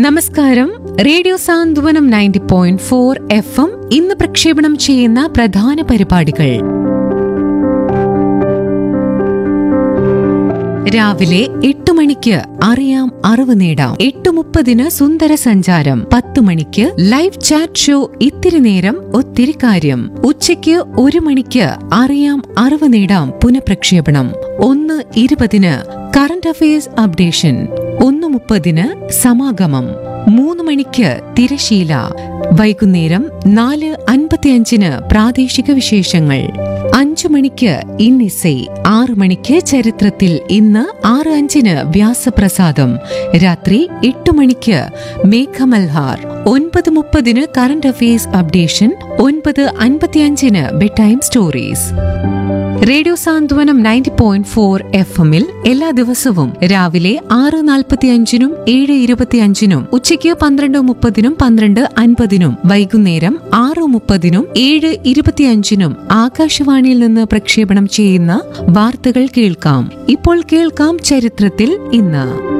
നമസ്കാരം radio Santhwanam ninety point four F M ഇന്ന് പ്രക്ഷേപണം ചെയ്യുന്ന പ്രധാന പരിപാടികൾ രാവിലെ എട്ട് മണിക്ക് അറിയാം അറിവ് നേടാം എട്ട് മുപ്പതിന് സുന്ദര സഞ്ചാരം പത്ത് മണിക്ക് ലൈവ് ചാറ്റ് ഷോ ഇത്തിരി നേരം ഒത്തിരി കാര്യം ഉച്ചയ്ക്ക് ഒരു മണിക്ക് അറിയാം അറിവ് നേടാം പുനഃപ്രക്ഷേപണം ഒന്ന് ഇരുപതിന് കറന്റ് അഫയേഴ്സ് അപ്ഡേഷൻ ഒന്ന് മുപ്പതിന് സമാഗമം മൂന്ന് മണിക്ക് തിരശീല വൈകുന്നേരം നാല് അൻപത്തിയഞ്ചിന് പ്രാദേശിക വിശേഷങ്ങൾ അഞ്ചു മണിക്ക് ഇന്നിസൈ ആറു മണിക്ക് ചരിത്രത്തിൽ ഇന്ന് ആറ് അഞ്ചിന് വ്യാസപ്രസാദം രാത്രി എട്ട് മണിക്ക് മേഘമൽഹാർ ഒൻപത് മുപ്പതിന് കറന്റ് അഫയേഴ്സ് അപ്ഡേഷൻ ഒൻപത് അൻപത്തിയഞ്ചിന് bed time stories radio Santhwanam ninety point four F എമ്മിൽ എല്ലാ ദിവസവും രാവിലെ ആറ് നാൽപ്പത്തിയഞ്ചിനും ഏഴ് ഇരുപത്തിയഞ്ചിനും ഉച്ചയ്ക്ക് പന്ത്രണ്ട് മുപ്പതിനും പന്ത്രണ്ട് അൻപതിനും വൈകുന്നേരം ആറ് മുപ്പതിനും ഏഴ് ഇരുപത്തിയഞ്ചിനും ആകാശവാണിയിൽ നിന്ന് പ്രക്ഷേപണം ചെയ്യുന്ന വാർത്തകൾ കേൾക്കാം ഇപ്പോൾ കേൾക്കാം ചരിത്രത്തിൽ ഇന്ന്